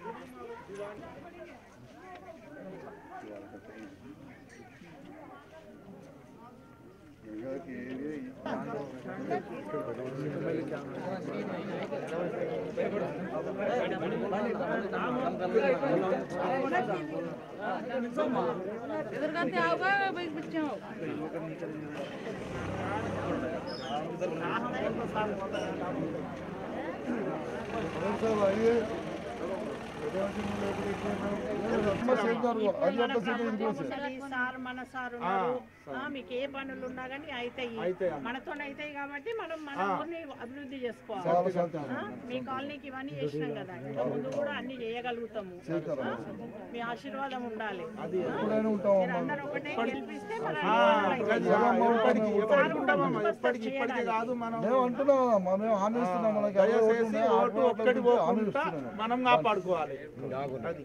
ఎదురుగంటే ఆవుగా పంపించాము sir మన sir ఉన్నారు ఆ, మీకు ఏ పనులు ఉన్నా కానీ అవుతాయి మనతో అవుతాయి కాబట్టి మనం మన ఊరిని అభివృద్ధి చేసుకోవాలి ఆ, మీ కాలనీకి ఇవన్నీ చేసినాం కదా ఇంకా ముందు కూడా అన్ని చేయగలుగుతాము ఆ, మీ ఆశీర్వాదం ఉండాలి ఆ, మీరందరూ ఒకటే గెలిపిస్తే మన సార్ ఉండమని ఇప్పటికి ఇప్పటికి కాదు మనం మేము అంటున్నాం మేము హామీ ఇస్తున్నాం మనకి దయచేసి ఓటు ఒక్కటి పోకుండా మనం కాపాడుకోవాలి అది.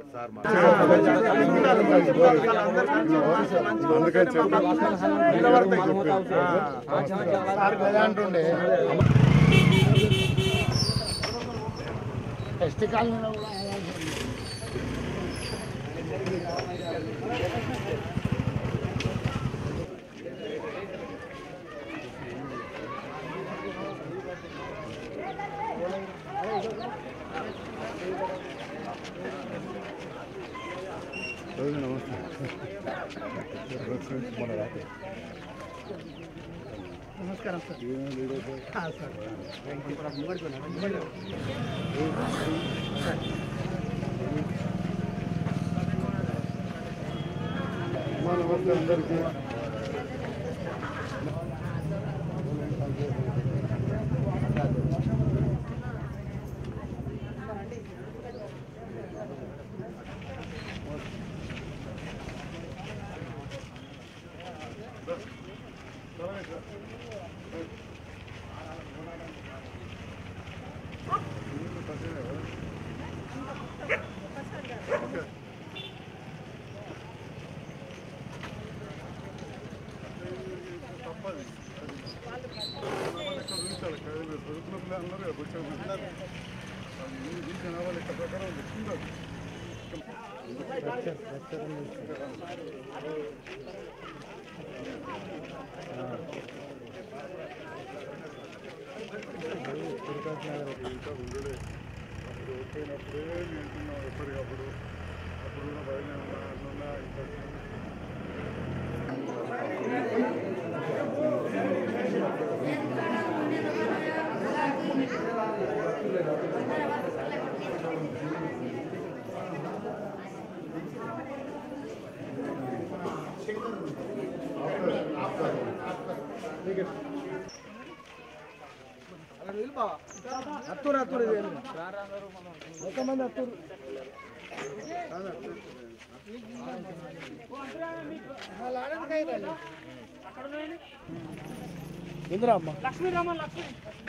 అత్తూరు అత్తూరు ఎంతమంది అత్తూరు ఇందిరా అమ్మ లక్ష్మీరామ లక్ష్మీ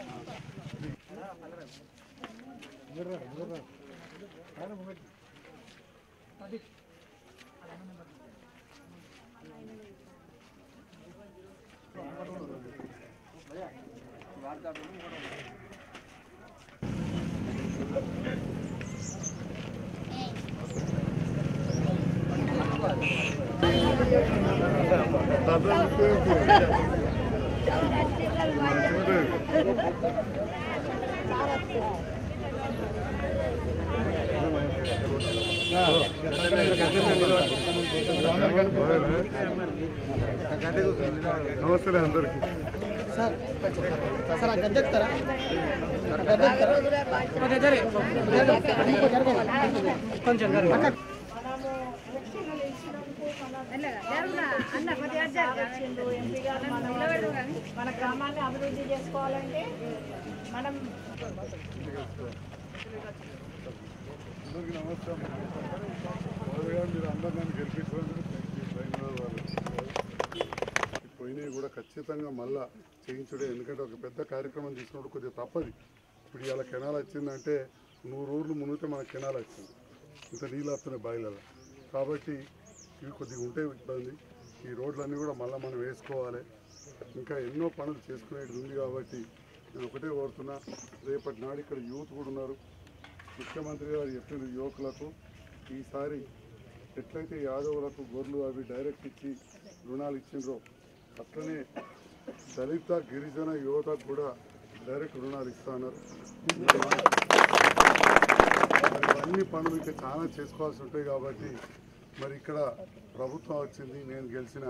నమస్తే అందరికి సార్ గద్దె ఎక్కుతారా కొంచెం వచ్చిండ్రు ఎంపీ గారు మనం మన గ్రామాన్ని అభివృద్ధి చేసుకోవాలంటే మనం అందరికీ నమస్కారం మొదలుగా మీరు అందరూ నన్ను గెలిపించినందుకు థ్యాంక్ యూ ధన్యవాదాలు వాళ్ళు పోయినవి కూడా ఖచ్చితంగా మళ్ళా చేయించుడే ఎందుకంటే ఒక పెద్ద కార్యక్రమం తీసుకున్నప్పుడు కొద్దిగా తప్పది ఇప్పుడు ఇలా కెనాల్ వచ్చిందంటే నూరు ఊర్లు మునిగితే మనకు కెనాల్ వచ్చింది ఇంత నీళ్ళు వస్తున్నాయి బాయిలలో కాబట్టి ఇవి కొద్దిగా ఉంటే ఇబ్బంది ఈ రోడ్లన్నీ కూడా మళ్ళీ మనం వేసుకోవాలి ఇంకా ఎన్నో పనులు చేసుకునేది ఉంది కాబట్టి నేను ఒకటే కోరుతున్నా రేపటి నాడు ఇక్కడ యూత్ కూడా ఉన్నారు ముఖ్యమంత్రి గారు చెప్పిన యువకులకు ఈసారి ఎట్లయితే యాదవులకు గొర్రెలు అవి డైరెక్ట్ ఇచ్చి రుణాలు ఇచ్చిండ్రో అట్లనే దళిత గిరిజన యువతకు కూడా డైరెక్ట్ రుణాలు ఇస్తున్నారు అన్ని పనులు ఇంకా చాలా చేసుకోవాల్సి ఉంటాయి కాబట్టి మరి ఇక్కడ ప్రభుత్వం వచ్చింది నేను గెలిచిన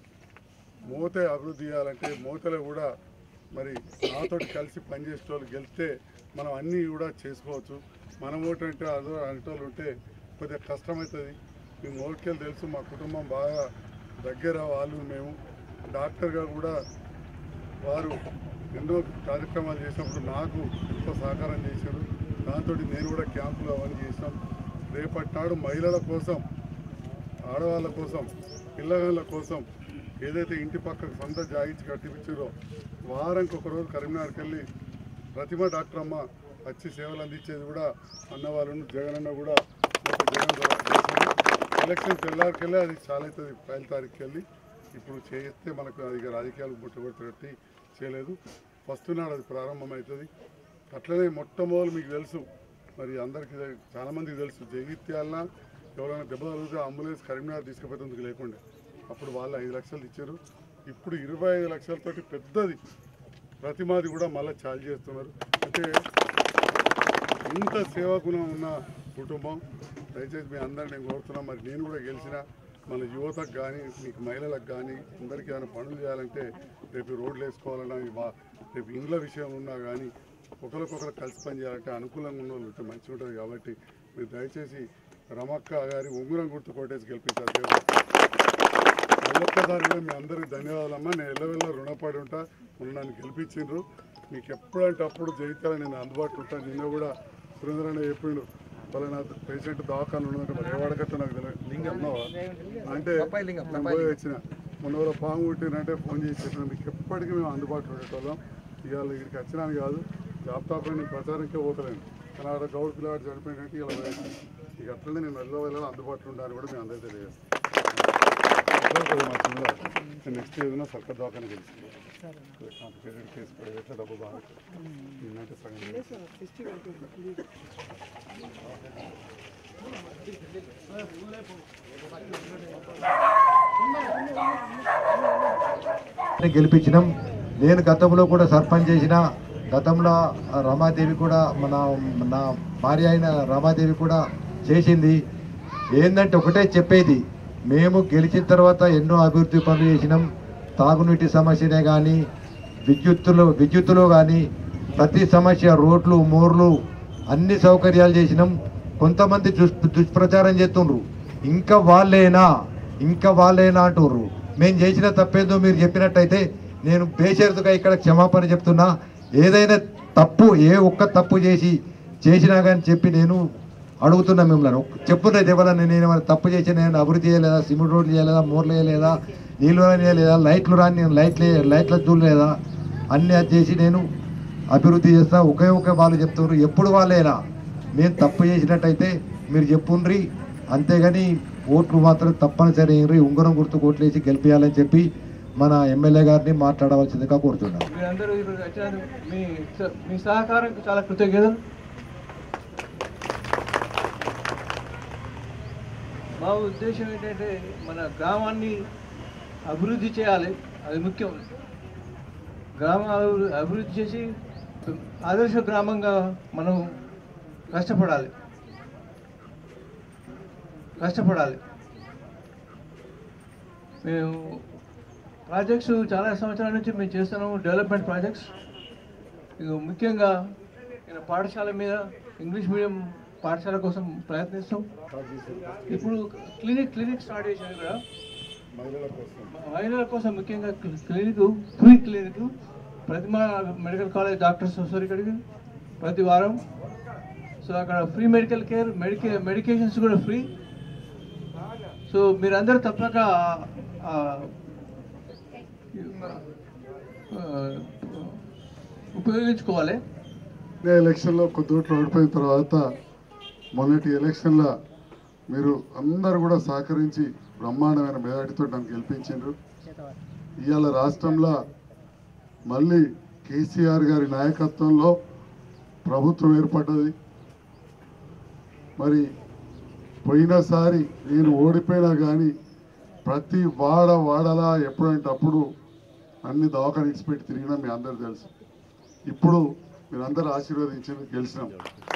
మోతే అభివృద్ధి చేయాలంటే మోతలో కూడా మరి నాతోటి కలిసి పనిచేసే వాళ్ళు గెలిస్తే మనం అన్నీ కూడా చేసుకోవచ్చు మన ఓటు అంటే అదో అంటోళ్ళు ఉంటే కొద్దిగా కష్టమవుతుంది మీ మోటుకెళ్ళి తెలుసు మా కుటుంబం బాగా దగ్గర వాళ్ళు మేము డాక్టర్గా కూడా వారు ఎన్నో కార్యక్రమాలు చేసినప్పుడు నాకు ఎంతో సహకారం చేశారు దాంతో నేను కూడా క్యాంపులు అవన్నీ చేసినాం రేపటి నాడు మహిళల కోసం ఆడవాళ్ళ కోసం పిల్లగాళ్ళ కోసం ఏదైతే ఇంటి పక్కకు సొంత జాయించి కట్టిపించారో వారానికి ఒక రోజు కరీంనగర్కి వెళ్ళి ప్రతిమ డాక్టర్ అమ్మ వచ్చి సేవలు అందించేది కూడా అన్నవాళ్ళు జగన్ అన్న కూడా మాకు జగన్ ద్వారా చేశారు. ఎలక్షన్ తెల్లారికెళ్ళి అది చాలా అవుతుంది పైల తారీఖుకి వెళ్ళి ఇప్పుడు చేస్తే మనకు అది ఇక రాజకీయాలు ముట్టగొట్టి చేయలేదు ఫస్ట్ నాడు అది ప్రారంభమవుతుంది అట్లనే మొట్టమొదలు మీకు తెలుసు మరి అందరికీ చాలామందికి తెలుసు జగిత్యాలన ఎవరైనా దెబ్బ తగిలితే అంబులెన్స్ కరీంనగర్ తీసుకుపోయేందుకు లేకుండే అప్పుడు వాళ్ళు ఐదు లక్షలు ఇచ్చారు ఇప్పుడు ఇరవై ఐదు లక్షలతోటి పెద్దది ప్రతిమాది కూడా మళ్ళీ చాలు చేస్తున్నారు అంటే ఇంత సేవా గుణం ఉన్న కుటుంబం దయచేసి మీ అందరిని నేను కోరుతున్నా మరి నేను కూడా గెలిచిన మన యువతకు కానీ మీకు మహిళలకు కానీ అందరికీ ఏమైనా పనులు చేయాలంటే రేపు రోడ్లు వేసుకోవాలన్నా ఈ వా- రేపు ఇండ్ల విషయం ఉన్నా కానీ ఒకరికొకరు కలిసి పని చేయాలంటే అనుకూలంగా ఉన్న వాళ్ళు ఉంటే మంచిగా ఉంటుంది కాబట్టి మీరు దయచేసి రమక్క గారి ఉంగురం గుర్తు కొట్టేసి గెలిపించారు మళ్ళొక్కసారి కూడా మీ అందరికీ ధన్యవాదాలమ్మా నేను ఎల్లవెల్ల రుణపడి ఉంటా మొన్న నన్ను గెలిపించిండ్రు మీకు ఎప్పుడంటే అప్పుడు జగిత్యాల నేను అందుబాటులో ఉంటాను నిన్న కూడా సురేంద్ర అన్న చెప్పిండు వాళ్ళ నా పేషెంట్ దవాఖాన ఉన్నదంటే మరి ఏ వాడకట్టో నాకు తెలియదు లింగం ఉన్నావా అంటే నేను పోయి వచ్చిన మొన్న ఎవరో పాము పుట్టినంటే ఫోన్ చేసి చెప్పిన మీకు ఎప్పటికీ మేము అందుబాటులో ఉండేటోళ్ళం ఇవాళ ఇక్కడికి వచ్చినాను కాదు ల్యాప్టాప్ నేను ప్రచారంకే పోతలేను కానీ ఆడ గౌడ్ పిల్లవాడు చనిపోయినట్టు ఇలా పోయాను ఇక అట్లనే నేను వెళ్ళ వెళ్ళాలి అందుబాటులో ఉండాలని కూడా మేము అందరికీ తెలియజేస్తాం నెక్స్ట్ ఏదైనా సర్కార్ దవాఖాన తెలిసింది కాంప్లికేటెడ్ కేసు ప్రైవేట్లో డబ్బు బాగా నిన్నంటే సగం లేదు. ని గెలిపించినాం నేను గతంలో కూడా సర్పంచ్ చేసిన గతంలో ఆ రమాదేవి కూడా మన నా భార్య అయిన రమాదేవి కూడా చేసింది ఏంటంటే ఒకటే చెప్పేది మేము గెలిచిన తర్వాత ఎన్నో అభివృద్ధి పనులు చేసినాం తాగునీటి సమస్యనే కానీ విద్యుత్తులు విద్యుత్తులో కానీ ప్రతి సమస్య రోడ్లు మోర్లు అన్ని సౌకర్యాలు చేసినాం కొంతమంది దుష్ దుష్ప్రచారం చేస్తుండ్రు ఇంకా వాళ్ళేనా ఇంకా వాళ్ళేనా అంటుర్రు మేము చేసిన తప్పేందో మీరు చెప్పినట్టయితే నేను బేషరతుగా ఇక్కడ క్షమాపణ చెప్తున్నా ఏదైనా తప్పు ఏ ఒక్క తప్పు చేసి చేసినా కానీ చెప్పి నేను అడుగుతున్నా మిమ్మల్ని చెప్పున్నా ఎవరన్నా నేను ఏమైనా తప్పు చేసి నేను అభివృద్ధి చేయలేదా సిమెంట్ రోడ్లు చేయలేదా మోర్లు వేయలేదా నీళ్ళు వేయలేదా లైట్లు రాని నేను లైట్లు లైట్ల చూడలేదా అన్నీ అది చేసి నేను అభివృద్ధి చేస్తా ఒకే ఒకే వాళ్ళు చెప్తున్నారు ఎప్పుడు వాళ్ళేనా మేము తప్పు చేసినట్టయితే మీరు చెప్పుండ్రి అంతేగాని ఓట్లు మాత్రం తప్పనిసరి అయ్యిండ్రి ఉంగరం గుర్తు ఓట్లేసి గెలిపించాలని చెప్పి మన ఎమ్మెల్యే గారిని మాట్లాడవలసిందిగా కోరుతున్నాను మీరందరూ ఈరోజు వచ్చినందుకు మీ స- మీ సహకారం చాలా కృతజ్ఞతలు మా ఉద్దేశం ఏంటంటే మన గ్రామాన్ని అభివృద్ధి చేయాలి అది ముఖ్యం గ్రామ అభివృ- అభివృద్ధి చేసి ఆదర్శ గ్రామంగా మనం కష్టపడాలి కష్టపడాలి మేము ప్రాజెక్ట్స్ చాలా సంవత్సరాల నుంచి మేము చేస్తున్నాము డెవలప్మెంట్ ప్రాజెక్ట్స్ ఇక ముఖ్యంగా ఇక్కడ పాఠశాల మీద ఇంగ్లీష్ మీడియం పాఠశాల కోసం ప్రయత్నిస్తాం ఇప్పుడు క్లినిక్ క్లినిక్ స్టార్ట్ చేశారు ఇక్కడ మహిళల కోసం మహిళల కోసం ముఖ్యంగా క్లి- clinic free clinic Prathima medical college doctors వస్తారు ఇక్కడికి ప్రతి వారం సో అక్కడ ఫ్రీ మెడికల్ కేర్ మెడికే మెడికేషన్స్ కూడా ఫ్రీ సో మీరందరూ తప్పక ఆ, ఆ, ఉపయోగించుకోవాలి ఇదే ఎలక్షన్లో కొద్ది ఓట్లు ఓడిపోయిన తర్వాత మొన్నటి ఎలక్షన్లో మీరు అందరు కూడా సహకరించి బ్రహ్మాండమైన మెజార్టీతో నన్ను గెలిపించారు ఇవాళ రాష్ట్రంలో మళ్ళీ కేసీఆర్ గారి నాయకత్వంలో ప్రభుత్వం ఏర్పడ్డది మరి పోయినసారి నేను ఓడిపోయినా కానీ ప్రతి వాడ వాడలా ఎప్పుడంటే అప్పుడు అన్ని దవాఖాన ఇచ్చిపెట్టి తిరిగినా మీ అందరు తెలుసు ఇప్పుడు మీరందరూ ఆశీర్వదించి గెలిచినాం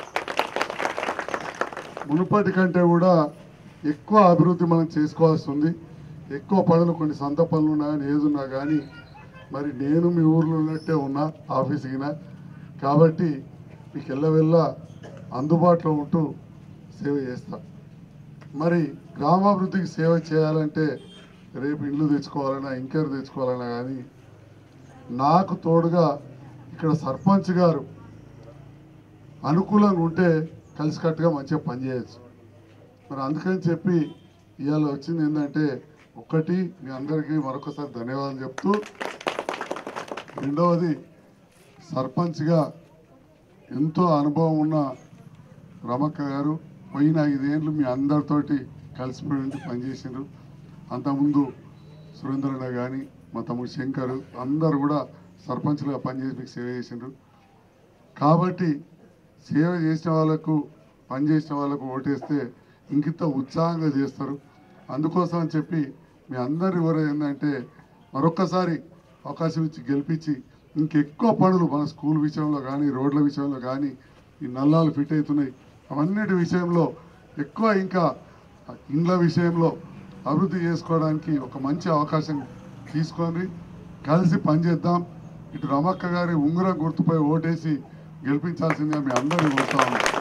మునుపటి కంటే కూడా ఎక్కువ అభివృద్ధి మనం చేసుకోవాల్సి ఉంది ఎక్కువ పనులు కొన్ని సొంత పనులు ఉన్నా కానీ ఏదున్నా కానీ మరి నేను మీ ఊర్లో ఉన్నట్టే ఉన్నా ఆఫీస్కినా కాబట్టి మీకు ఎల్లవెల్ల అందుబాటులో ఉంటూ సేవ చేస్తా మరి గ్రామాభివృద్ధికి సేవ చేయాలంటే రేపు ఇల్లు తెచ్చుకోవాలన్నా ఇంకెవరు తెచ్చుకోవాలన్నా కానీ నాకు తోడుగా ఇక్కడ సర్పంచ్ గారు అనుకూలంగా ఉంటే కలిసికట్టుగా మంచిగా పనిచేయచ్చు మరి అందుకని చెప్పి ఇవాళ వచ్చింది ఏంటంటే ఒక్కటి మీ అందరికీ మరొకసారి ధన్యవాదాలు చెప్తూ రెండవది సర్పంచ్గా ఎంతో అనుభవం ఉన్న రమక్క గారు పోయిన ఐదేళ్ళు మీ అందరితోటి కలిసిపోయి ఉండి పనిచేసిండ్రు అంతకుముందు సురేంద్రన్న కానీ మా తమ్ముడు శంకర్ అందరు కూడా సర్పంచ్లుగా పనిచేసి మీకు సేవ చేసిండ్రు కాబట్టి సేవ చేసిన వాళ్ళకు పనిచేసిన వాళ్ళకు ఓటేస్తే ఇంకింత ఉత్సాహంగా చేస్తారు అందుకోసం అని చెప్పి మీ అందరి ఎవరు ఏంటంటే మరొక్కసారి అవకాశం ఇచ్చి గెలిపించి ఇంకెక్కువ పనులు మన స్కూల్ విషయంలో కానీ రోడ్ల విషయంలో కానీ ఈ నల్లాలు ఫిట్ అవుతున్నాయి అవన్నిటి విషయంలో ఎక్కువ ఇంకా ఇండ్ల విషయంలో అభివృద్ధి చేసుకోవడానికి ఒక మంచి అవకాశం తీసుకొని కలిసి పనిచేద్దాం ఇటు రమక్క గారి ఉంగరం గుర్తుపై ఓటేసి గెలిపించాల్సిందిగా మీ అందరినీ కోరుతా ఉన్నాం